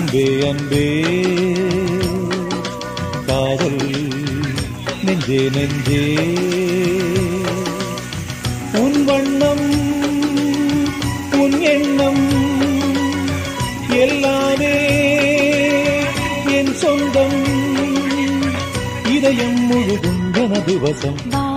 அன்பே அன்பே காதல் நெஞ்சே நெஞ்சே உன் வண்ணம் உன் எண்ணம் எல்லாமே என் சொந்தம் இதயம் முழுதும் எனது வசம் வா